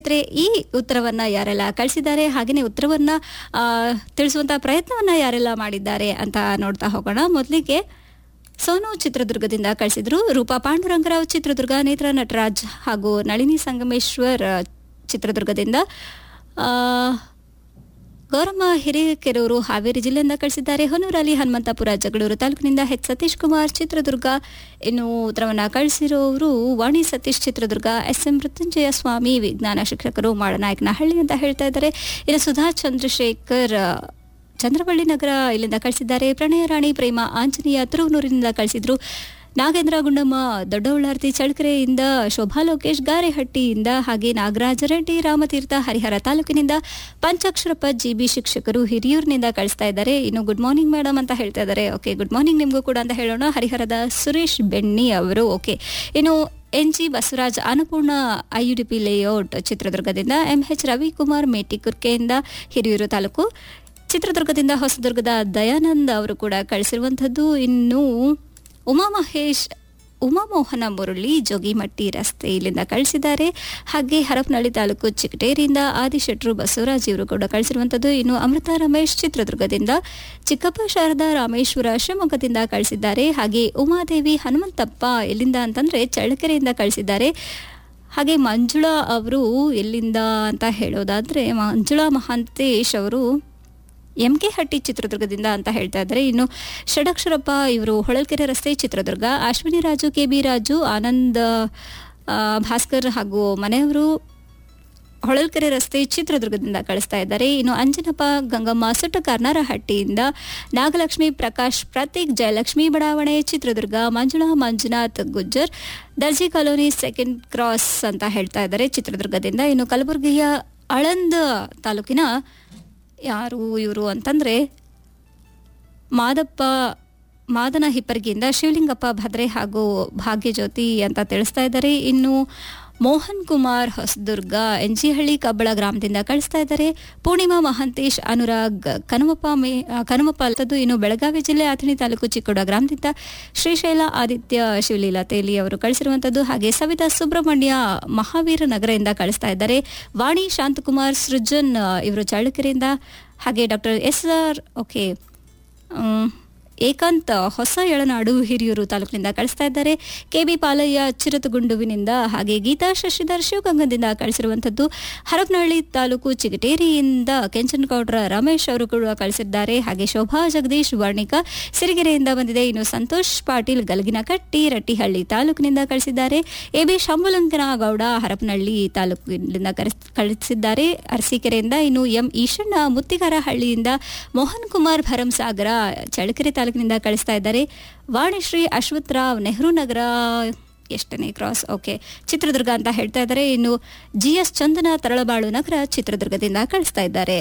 ಸ್ನೇಹಿತರೆ ಈ ಉತ್ತರವನ್ನ ಯಾರೆಲ್ಲ ಕಳಿಸಿದ್ದಾರೆ ಹಾಗೆಯೇ ಉತ್ತರವನ್ನ ಆ, ತಿಳಿಸುವಂತ ಪ್ರಯತ್ನವನ್ನ ಯಾರೆಲ್ಲ ಮಾಡಿದ್ದಾರೆ ಅಂತ ನೋಡ್ತಾ ಹೋಗೋಣ ಮೊದಲಿಗೆ ಸೋನು ಚಿತ್ರದುರ್ಗದಿಂದ ಕಳಿಸಿದ್ರು ರೂಪಾ ಪಾಂಡುರಂಗರಾವ್ ಚಿತ್ರದುರ್ಗ ನೇತ್ರ ನಟರಾಜ್ ಹಾಗೂ ನಳಿನಿ ಸಂಗಮೇಶ್ವರ್ ಆ, ಚಿತ್ರದುರ್ಗದಿಂದ ಆ, ಗೌರಮ್ಮ ಹಿರೇಕೆರೂರು ಹಾವೇರಿ ಜಿಲ್ಲೆಯಿಂದ ಕಳಿಸಿದ್ದಾರೆ ಹೊನ್ನೂರಲ್ಲಿ ಹನುಮಂತಪುರ ಜಗಳೂರು ತಾಲೂಕಿನಿಂದ ಎಚ್ ಸತೀಶ್ ಕುಮಾರ್ ಚಿತ್ರದುರ್ಗ ಇನ್ನು ಉತ್ತರವನ್ನ ಕಳಿಸಿರೋರು ವಾಣಿ ಸತೀಶ್ ಚಿತ್ರದುರ್ಗ ಎಸ್ ಎಂ ಮೃತ್ಯುಂಜಯ ಸ್ವಾಮಿ ವಿಜ್ಞಾನ ಶಿಕ್ಷಕರು ಮಾಡನಾಯಕನಹಳ್ಳಿ ಅಂತ ಹೇಳ್ತಾ ಇದ್ದಾರೆ ಇನ್ನು ಸುಧಾ ಚಂದ್ರಶೇಖರ್ ಆ, ಚಂದ್ರವಳ್ಳಿ ನಗರ ಇಲ್ಲಿಂದ ಕಳಿಸಿದ್ದಾರೆ ಪ್ರಣಯ ರಾಣಿ ಪ್ರೇಮ ಆಂಜನೇಯ ತುರುವನೂರಿನಿಂದ ಕಳಿಸಿದ್ರು ನಾಗೇಂದ್ರ ಗುಂಡಮ್ಮ ದೊಡ್ಡಬಳ್ಳಾರ್ತಿ ಚಳ್ಳಕೆರೆಯಿಂದ ಶೋಭಾ ಲೋಕೇಶ್ ಗಾರೆಹಟ್ಟಿಯಿಂದ ಹಾಗೆ ನಾಗರಾಜ ರೆಡ್ಡಿ ರಾಮತೀರ್ಥ ಹರಿಹರ ತಾಲೂಕಿನಿಂದ ಪಂಚಾಕ್ಷರಪ್ಪ ಜಿಬಿ ಶಿಕ್ಷಕರು ಹಿರಿಯೂರಿನಿಂದ ಕಳಿಸ್ತಾ ಇದ್ದಾರೆ ಇನ್ನು ಗುಡ್ ಮಾರ್ನಿಂಗ್ ಮೇಡಮ್ ಅಂತ ಹೇಳ್ತಾ ಇದ್ದಾರೆ ಓಕೆ ಗುಡ್ ಮಾರ್ನಿಂಗ್ ನಿಮಗೂ ಕೂಡ ಅಂತ ಹೇಳೋಣ ಹರಿಹರದ ಸುರೇಶ್ ಬೆಣ್ಣಿ ಅವರು ಓಕೆ ಇನ್ನು N G Basavaraj Annapurna IUDP layout ಚಿತ್ರದುರ್ಗದಿಂದ ಎಂ ಎಚ್ ರವಿಕುಮಾರ್ ಮೇಟಿಕುರ್ಕೆಯಿಂದ ಹಿರಿಯೂರು ತಾಲೂಕು ಚಿತ್ರದುರ್ಗದಿಂದ ಹೊಸದುರ್ಗದ ದಯಾನಂದ್ ಅವರು ಕೂಡ ಕಳಿಸಿರುವಂಥದ್ದು ಇನ್ನು ಉಮಾ ಮಹೇಶ್ ಉಮಾಮೋಹನ ಮುರಳಿ ಜೋಗಿಮಟ್ಟಿ ರಸ್ತೆ ಇಲ್ಲಿಂದ ಕಳಿಸಿದ್ದಾರೆ ಹಾಗೆ ಹರಪನಹಳ್ಳಿ ತಾಲೂಕು ಚಿಕಟೇರಿಯಿಂದ ಆದಿಶೆಟ್ರು ಬಸವರಾಜ್ ಇವರು ಕೂಡ ಕಳಿಸಿರುವಂಥದ್ದು ಇನ್ನು ಅಮೃತ ರಮೇಶ್ ಚಿತ್ರದುರ್ಗದಿಂದ ಚಿಕ್ಕಪ್ಪ ಶಾರದಾ ರಾಮೇಶ್ವರ ಶಿವಮೊಗ್ಗದಿಂದ ಕಳಿಸಿದ್ದಾರೆ ಹಾಗೆ ಉಮಾದೇವಿ ಹನುಮಂತಪ್ಪ ಎಲ್ಲಿಂದ ಅಂತಂದ್ರೆ ಚಳ್ಳಕೆರೆಯಿಂದ ಕಳಿಸಿದ್ದಾರೆ ಹಾಗೆ ಮಂಜುಳಾ ಅವರು ಎಲ್ಲಿಂದ ಅಂತ ಹೇಳೋದಾದ್ರೆ ಮಂಜುಳಾ ಮಹಾಂತೇಶ್ ಅವರು ಎಂ ಕೆ ಹಟ್ಟಿ ಚಿತ್ರದುರ್ಗದಿಂದ ಅಂತ ಹೇಳ್ತಾ ಇದ್ದಾರೆ ಇನ್ನು ಷಡಕ್ಷರಪ್ಪ ಇವರು ಹೊಳಲ್ಕೆರೆ ರಸ್ತೆ ಚಿತ್ರದುರ್ಗ ಅಶ್ವಿನಿ ರಾಜು ಕೆ ಬಿ ರಾಜು ಆನಂದ್ ಆ, ಭಾಸ್ಕರ್ ಹಾಗೂ ಮನೆಯವರು ಹೊಳಲ್ಕೆರೆ ರಸ್ತೆ ಚಿತ್ರದುರ್ಗದಿಂದ ಕಳಿಸ್ತಾ ಇದ್ದಾರೆ ಇನ್ನು ಅಂಜನಪ್ಪ ಗಂಗಮ್ಮ ಸುಟ್ಟಕರ್ನಾರಹಟ್ಟಿಯಿಂದ ನಾಗಲಕ್ಷ್ಮಿ ಪ್ರಕಾಶ್ ಪ್ರತೀಕ್ ಜಯಲಕ್ಷ್ಮಿ ಬಡಾವಣೆ ಚಿತ್ರದುರ್ಗ ಮಂಜುಳಾ ಮಂಜುನಾಥ್ ಗುಜ್ಜರ್ ದರ್ಜಿ ಕಾಲೋನಿ ಸೆಕೆಂಡ್ ಕ್ರಾಸ್ ಅಂತ ಹೇಳ್ತಾ ಇದ್ದಾರೆ ಚಿತ್ರದುರ್ಗದಿಂದ ಇನ್ನು ಕಲಬುರಗಿಯ ಆಳಂದ್ ತಾಲೂಕಿನ ಯಾರು ಇವರು ಅಂತಂದ್ರೆ ಮಾದಪ್ಪ ಮಾದನ ಹಿಪ್ಪರ್ಗಿಯಿಂದ ಶಿವಲಿಂಗಪ್ಪ ಭದ್ರೆ ಹಾಗೂ ಭಾಗ್ಯಜ್ಯೋತಿ ಅಂತ ತಿಳಿಸ್ತಾ ಇದ್ದಾರೆ ಇನ್ನು ಮೋಹನ್ ಕುಮಾರ್ ಹೊಸದುರ್ಗ ಎನ್ಜಿಹಳ್ಳಿ ಕಬ್ಬಳ ಗ್ರಾಮದಿಂದ ಕಳಿಸ್ತಾ ಇದ್ದಾರೆ ಪೂರ್ಣಿಮಾ ಮಹಾಂತೇಶ್ ಅನುರಾಗ್ ಕನುಮಪ್ಪ ಮೇ ಆ, ಕನುಮಪ್ಪ ಅಲ್ಲದ್ದು ಇನ್ನು ಬೆಳಗಾವಿ ಜಿಲ್ಲೆ ಅಥಣಿ ತಾಲೂಕು ಚಿಕ್ಕೋಡ ಗ್ರಾಮದಿಂದ ಶ್ರೀಶೈಲ ಆದಿತ್ಯ ಶಿವಲೀಲಾ ತೇಲಿ ಅವರು ಕಳಿಸಿರುವಂಥದ್ದು ಹಾಗೆ ಸವಿತಾ ಸುಬ್ರಹ್ಮಣ್ಯ ಮಹಾವೀರ ನಗರದಿಂದ ಕಳಿಸ್ತಾ ಇದ್ದಾರೆ ವಾಣಿ ಶಾಂತಕುಮಾರ್ ಸೃಜನ್ ಆ, ಇವರು ಚಳ್ಳಕೆರೆಯಿಂದ ಹಾಗೆ ಡಾಕ್ಟರ್ ಎಸ್ ಆರ್ ಓಕೆ ಮ್, ಏಕಾಂತ್ ಹೊಸ ಎಳನಾಡು ಹಿರಿಯೂರು ತಾಲೂಕಿನಿಂದ ಕಳಿಸ್ತಾ ಇದ್ದಾರೆ ಕೆ ಬಿ ಪಾಲಯ್ಯ ಚಿರತಗುಂಡುವಿನಿಂದ ಹಾಗೆ ಗೀತಾ ಶಶಿಧರ್ ಶಿವಗಂಗದಿಂದ ಕಳಿಸಿರುವಂಥದ್ದು ಹರಪನಹಳ್ಳಿ ತಾಲೂಕು ಚಿಗಟೇರಿಯಿಂದ ಕೆಂಚನಗೌಡ್ರ ರಮೇಶ್ ಅವರು ಕೂಡ ಕಳಿಸಿದ್ದಾರೆ ಹಾಗೆ ಶೋಭಾ ಜಗದೀಶ್ ವರ್ಣಿಕ ಸಿರಿಗೆರೆಯಿಂದ ಬಂದಿದೆ ಇನ್ನು ಸಂತೋಷ್ ಪಾಟೀಲ್ ಗಲಗಿನಕಟ್ಟಿ ರಟ್ಟಿಹಳ್ಳಿ ತಾಲೂಕಿನಿಂದ ಕಳಿಸಿದ್ದಾರೆ ಎ ಬಿ ಶಂಭುಲಂಕನಗೌಡ ಹರಪನಹಳ್ಳಿ ತಾಲೂಕಿನಿಂದ ಕರೆಸ್- ಕಳಿಸಿದ್ದಾರೆ ಅರಸೀಕೆರೆಯಿಂದ ಇನ್ನು ಎಂ ಈಶಣ್ಣ ಮುತ್ತಿಗಾರಹಳ್ಳಿಯಿಂದ ಮೋಹನ್ ಕುಮಾರ್ ಭರಂಸಾಗರ ಚಳ್ಳಕೆರೆ ತಾಲೂಕಿನಿಂದ ಕಳಿಸ್ತಾ ಇದ್ದಾರೆ ವಾಣಿಶ್ರೀ ಅಶ್ವಥ್ ರಾವ್ ನೆಹರು ನಗರ ಎಷ್ಟನೇ ಕ್ರಾಸ್ ಓಕೆ ಚಿತ್ರದುರ್ಗ ಅಂತ ಹೇಳ್ತಾ ಇದ್ದಾರೆ ಇನ್ನು ಜಿ ಎಸ್ ಚಂದನ ತರಳಬಾಳು ನಗರ ಚಿತ್ರದುರ್ಗದಿಂದ ಕಳಿಸ್ತಾ ಇದ್ದಾರೆ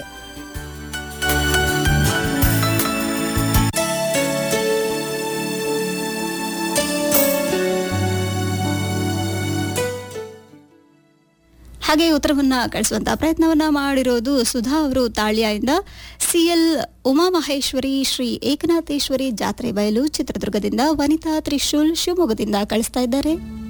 ಹಾಗೆ ಉತ್ತರವನ್ನ ಕಳಿಸುವಂತ ಪ್ರಯತ್ನವನ್ನ ಮಾಡಿರೋದು ಸುಧಾ ಅವರು ತಾಳ್ಯದಿಂದ ಸಿಎಲ್ ಉಮಾಮಹೇಶ್ವರಿ ಶ್ರೀ ಏಕನಾಥೇಶ್ವರಿ ಜಾತ್ರೆ ಬಯಲು ಚಿತ್ರದುರ್ಗದಿಂದ ವನಿತಾ ತ್ರಿಶೂಲ್ ಶಿವಮೊಗ್ಗದಿಂದ ಕಳಿಸ್ತಾ ಇದ್ದಾರೆ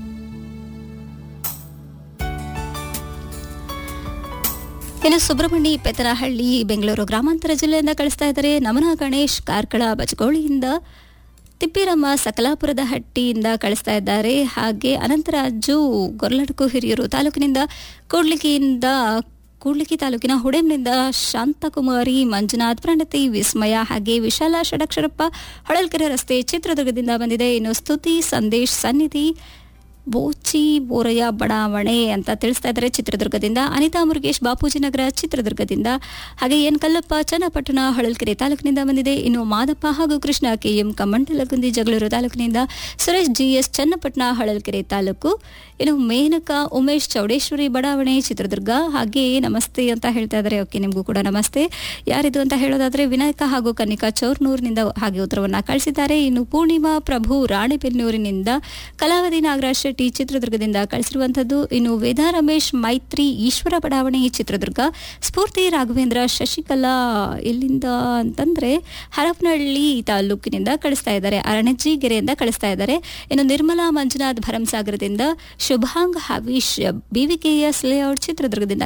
ಇನ್ನು ಸುಬ್ರಹ್ಮಣಿ ಪೆತನಹಳ್ಳಿ ಬೆಂಗಳೂರು ಗ್ರಾಮಾಂತರ ಜಿಲ್ಲೆಯಿಂದ ಕಳಿಸ್ತಾ ಇದ್ದಾರೆ ನಮನ ಗಣೇಶ್ ಕಾರ್ಕಳ ಬಚಗೋಳಿಯಿಂದ ತಿಪ್ಪಿರಮ್ಮ ಸಕಲಾಪುರದ ಹಟ್ಟಿಯಿಂದ ಕಳಿಸ್ತಾ ಇದ್ದಾರೆ ಹಾಗೆ ಅನಂತರಾಜು ಗೊರ್ಲಡ್ಕು ಹಿರಿಯೂರು ತಾಲೂಕಿನಿಂದ ಕೂಡ್ಲಿಗಿಯಿಂದ ಕೂಡ್ಲಿಗಿ ತಾಲೂಕಿನ ಹುಡೆಮ್ನಿಂದ ಶಾಂತಕುಮಾರಿ ಮಂಜುನಾಥ್ ಪ್ರಣತಿ ವಿಸ್ಮಯ ಹಾಗೆ ವಿಶಾಲ ಷಡಕ್ಷರಪ್ಪ ಹೊಳಲ್ಕೆರೆ ರಸ್ತೆ ಚಿತ್ರದುರ್ಗದಿಂದ ಬಂದಿದೆ ಇನ್ನು ಸ್ತುತಿ ಸಂದೇಶ್ ಸನ್ನಿಧಿ ಬೋಚಿ ಬೋರಯ್ಯ ಬಡಾವಣೆ ಅಂತ ತಿಳಿಸ್ತಾ ಇದ್ದಾರೆ ಚಿತ್ರದುರ್ಗದಿಂದ ಅನಿತಾ ಮುರುಗೇಶ್ ಬಾಪೂಜಿ ನಗರ ಚಿತ್ರದುರ್ಗದಿಂದ ಹಾಗೆ ಎನ್ ಕಲ್ಲಪ್ಪ ಚನ್ನಪಟ್ಟಣ ಹೊಳಲ್ಕೆರೆ ತಾಲೂಕಿನಿಂದ ಬಂದಿದೆ ಇನ್ನು ಮಾದಪ್ಪ ಹಾಗೂ ಕೃಷ್ಣ ಕೆ ಎಂ ಕಮ್ಮಂಡಲಗುಂದಿ ಜಗಳೂರು ತಾಲೂಕಿನಿಂದ ಸುರೇಶ್ ಜಿ ಎಸ್ ಚನ್ನಪಟ್ಟಣ ಹೊಳಲ್ಕೆರೆ ತಾಲೂಕು ಇನ್ನು ಮೇನಕಾ ಉಮೇಶ್ ಚೌಡೇಶ್ವರಿ ಬಡಾವಣೆ ಚಿತ್ರದುರ್ಗ ಹಾಗೆ ನಮಸ್ತೆ ಅಂತ ಹೇಳ್ತಾ ಇದ್ದಾರೆ ಓಕೆ ನಿಮಗೂ ಕೂಡ ನಮಸ್ತೆ ಯಾರಿದು ಅಂತ ಹೇಳೋದಾದ್ರೆ ವಿನಾಯಕ ಹಾಗೂ ಕನ್ನಿಕಾ ಚೌರ್ನೂರಿನಿಂದ ಹಾಗೆ ಉತ್ತರವನ್ನ ಕಳಿಸಿದ್ದಾರೆ ಇನ್ನು ಪೂರ್ಣಿಮಾ ಪ್ರಭು ರಾಣಿಬೆನ್ನೂರಿನಿಂದ ಕಲಾವತಿ ನಾಗರಾಜ್ ಶೆಟ್ಟಿ ಚಿತ್ರದುರ್ಗದಿಂದ ಕಳಿಸಿರುವಂತದ್ದು ಇನ್ನು ವೇದಾ ರಮೇಶ್ ಮೈತ್ರಿ ಈಶ್ವರ ಬಡಾವಣೆ ಚಿತ್ರದುರ್ಗ ಸ್ಫೂರ್ತಿ ರಾಘವೇಂದ್ರ ಶಶಿಕಲಾ ಎಲ್ಲಿಂದ ಅಂತಂದ್ರೆ ಹರಪನಹಳ್ಳಿ ತಾಲೂಕಿನಿಂದ ಕಳಿಸ್ತಾ ಇದ್ದಾರೆ ಅರಣಜಿಗೆರೆಯಿಂದ ಕಳಿಸ್ತಾ ಇದ್ದಾರೆ ಇನ್ನು ನಿರ್ಮಲಾ ಮಂಜುನಾಥ್ ಭರಂಸಾಗರದಿಂದ ಶುಭಾಂಗ್ ಹವೀಶ್ ಬಿವಿಕೆಎಸ್ ಲೇಔಟ್ ಚಿತ್ರದುರ್ಗದಿಂದ